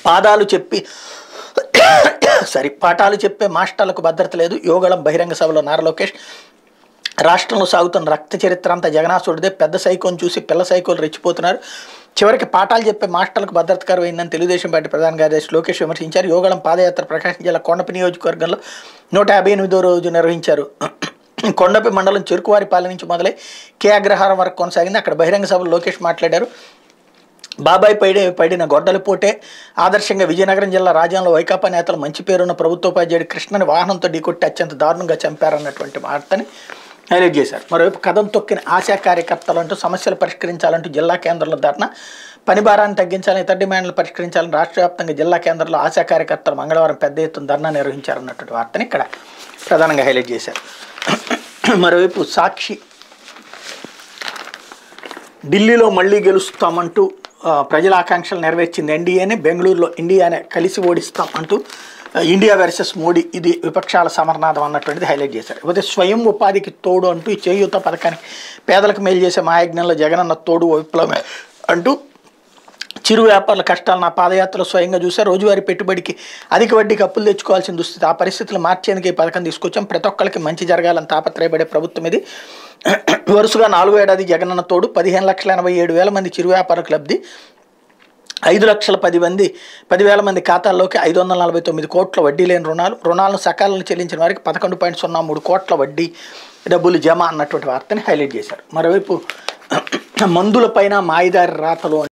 పాదాలు చెప్పి సరి పాఠాలు చెప్పే మాస్టర్లకు భద్రత లేదు యోగళం బహిరంగ సభలో నారా లోకేష్ రాష్ట్రంలో సాగుతున్న రక్త చరిత్ర అంతా జగన్నాథుడిదే పెద్ద సైకోని చూసి పిల్ల సైకోలు రెచ్చిపోతున్నారు చివరికి పాఠాలు చెప్పే మాస్టర్లకు భద్రత కరువైందని తెలుగుదేశం పార్టీ ప్రధాన కార్యదర్శి లోకేష్ విమర్శించారు యోగళం పాదయాత్ర ప్రకాశం జిల్లా కొండపి నియోజకవర్గంలో నూట యాభై ఎనిమిదో రోజు నిర్వహించారు కొండపి మండలం చెరుకువారిపాలెం నుంచి మొదలై కే అగ్రహారం వరకు కొనసాగింది అక్కడ బహిరంగ సభలో లోకేష్ మాట్లాడారు బాబాయ్ పైడే పడిన గొడ్డలి పోటే ఆదర్శంగా విజయనగరం జిల్లా రాజ్యంలో వైకాపా నేతలు మంచి పేరున్న ప్రభుత్వోపాధ్యాయుడు కృష్ణని వాహనంతో ఢీకొట్టి అత్యంత దారుణంగా చంపారన్నటువంటి వార్తని హైలైట్ చేశారు మరోవైపు కథం తొక్కిన ఆశా కార్యకర్తలు అంటూ సమస్యలు పరిష్కరించాలంటూ జిల్లా కేంద్రంలో ధర్నా పని భారాన్ని తగ్గించాలని ఇతర డిమాండ్లు పరిష్కరించాలని రాష్ట్ర వ్యాప్తంగా జిల్లా కేంద్రంలో ఆశా కార్యకర్తలు మంగళవారం పెద్ద ఎత్తున ధర్నా నిర్వహించారన్నటువంటి వార్తని ఇక్కడ ప్రధానంగా హైలైట్ చేశారు మరోవైపు సాక్షి ఢిల్లీలో మళ్ళీ గెలుస్తామంటూ ఆ, ప్రజల ఆకాంక్షలు నెరవేర్చింది ఎన్డీఏని బెంగళూరులో ఇండియానే కలిసి ఓడిస్తాం అంటూ ఆ, ఇండియా వర్సెస్ మోడీ ఇది విపక్షాల సమరనాదం అన్నటువంటిది హైలైట్ చేశారు ఇకపోతే స్వయం ఉపాధికి తోడు అంటూ ఈ చేయూత పథకానికి పేదలకు మేలు చేసే మహాయజ్ఞంలో జగనన్న తోడు ఓ విప్లవమే అంటూ చిరు వ్యాపారుల కష్టాలు నా పాదయాత్రలో స్వయంగా చూశారు రోజువారీ పెట్టుబడికి అధిక వడ్డీకి అప్పులు తెచ్చుకోవాల్సిన దుస్థితి ఆ పరిస్థితులు మార్చేందుకు ఈ పథకం తీసుకొచ్చాం ప్రతి ఒక్కరికి మంచి జరగాలని తాపత్రయపడే ప్రభుత్వం ఇది వరుసగా నాలుగో ఏడాది జగనన్న తోడు పదిహేను లక్షల ఎనభై ఏడు వేల మంది చిరు వ్యాపారులకు లబ్ధి ఐదు లక్షల పది మంది పదివేల మంది ఖాతాల్లోకి ఐదు వందల నలభై తొమ్మిది కోట్ల వడ్డీ లేని రుణాలు రుణాలను సకాలంలో చెల్లించిన వారికి పదకొండు పాయింట్ సున్నా మూడు కోట్ల వడ్డీ డబ్బులు జమ అన్నటువంటి వార్తని హైలైట్ చేశారు మరోవైపు మందులపైన మాయిదారి రాతలు